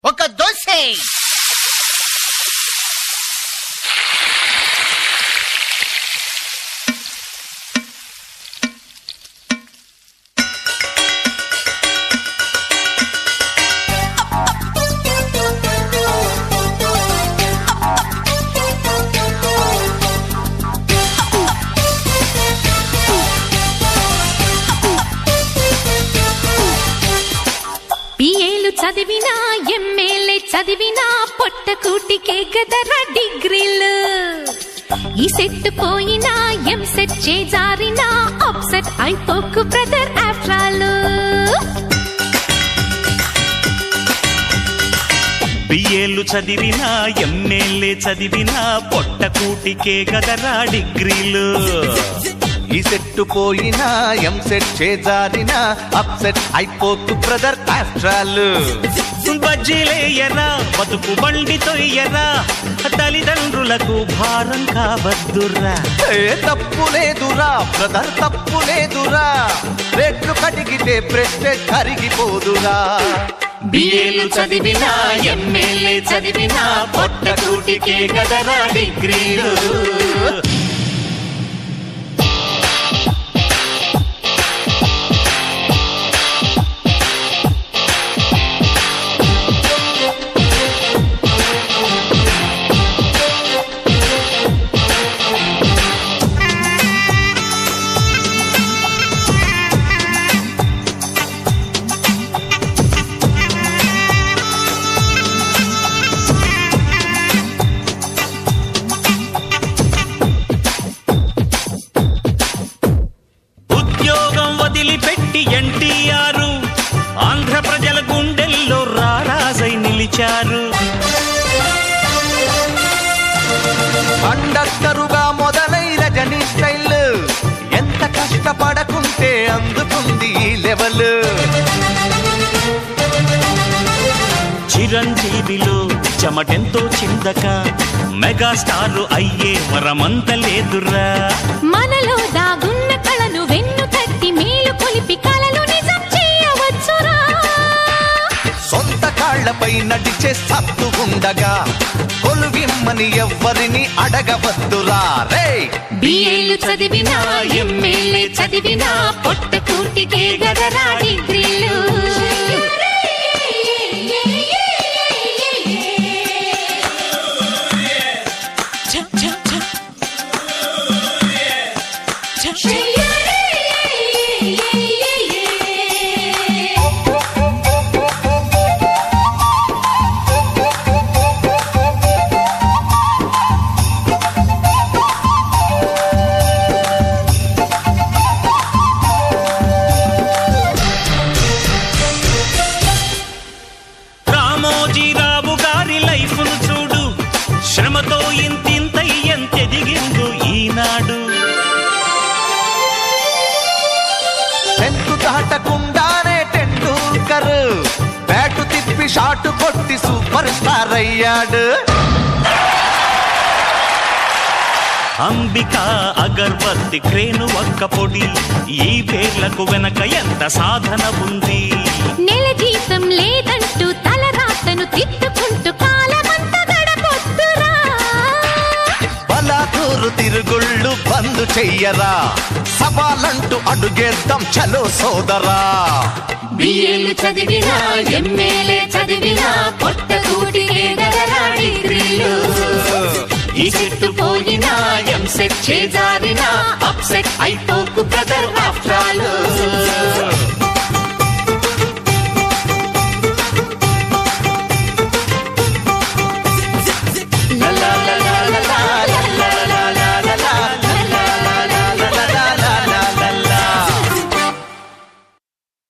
ఒక దోసే పిఏలు చదివినా ఎంఏలే చదివినా పొట్ట కూటికే గదరా డిగ్రీలు ఈ సెట్ పోయినా ఎం సెట్ చేజారినా అప్సెట్ అయిపోకు బ్రదర్ ఆఫ్రాలు బిఏలు చదివినా ఎంఏలే చదివినా పొట్ట కూటికే గదరా డిగ్రీలు ఈ సెట్ పోయినా ఎం సెట్ చేజారినా అప్సెట్ అయిపోతు బ్రదర్ ఆఫ్ట్రాల్ బజ్జీలేయరా బతుకు బండి తొయ్యరా తల్లిదండ్రులకు భారం కావద్దురా ఏ తప్పు లేదురా బ్రదర్ తప్పు లేదురా రేట్లు కడిగితే ప్రెస్టేజ్ కరిగిపోదురా బిఏలు చదివినా ఎంఏలే చదివినా పొట్ట కూటికే గదరా డిగ్రీలు ఉద్యోగం వదిలిపెట్టి ఎన్టీఆర్ ఆంధ్ర ప్రజల గుండెల్లో రారాజై నిలిచారు కండక్టరుగా మొదలై రజనీ స్టైల్ ఎంత కష్టపడకుంటే అందుకుంది ఈ లెవెల్ చిరంజీవిలో చెమటెంతో చిందక మెగాస్టార్ అయ్యే వరమంత లేదురా మనలో దాగున్న కళను వెన్ను తట్టి మేలు కొలిపి కళలు నిజం చేయవచ్చురా సొంత కాళ్లపై నడిచే సత్తు ఉండగా కొలువిమ్మని ఎవ్వరిని అడగవద్దురా రే బిఏలు చదివినా ఎంఏలే చదివినా పొట్ట కూటికే గదరా డిగ్రీలు రామోజీరావు గారి లైఫ్ ను చూడు శ్రమతో ఇంతింతై ఎంతెదిగిందో ఈనాడు టెన్త్ దాటకుండానే టెండూల్కర్ బ్యాటు తిప్పి షాటు కొట్టి సూపర్ స్టార్ అయ్యాడు అంబిక అగర్బత్తి క్రేను ఒక్క పొడి ఈ పేర్లకు వెనక ఎంత సాధన ఉంది నెల జీతం లేదంటూ తల రాతను తిట్టుకుంటూ కాలమంతా గడపొద్దురా బలాదూరు తిరుగుళ్ళు బంద్ చెయ్యరా సవాలంటూ అడుగేద్దాం చలో సోదరా బిఏలు చదివినా ఎంఏలే చదివినా పొట్ట కూటికే గదరా డిగ్రీలు ఈ చెట్టు పోయినా ఎం సెట్ చేజారినా అప్సెట్ అయిపోకు బ్రదర్ ఆఫ్టర్ ఆల్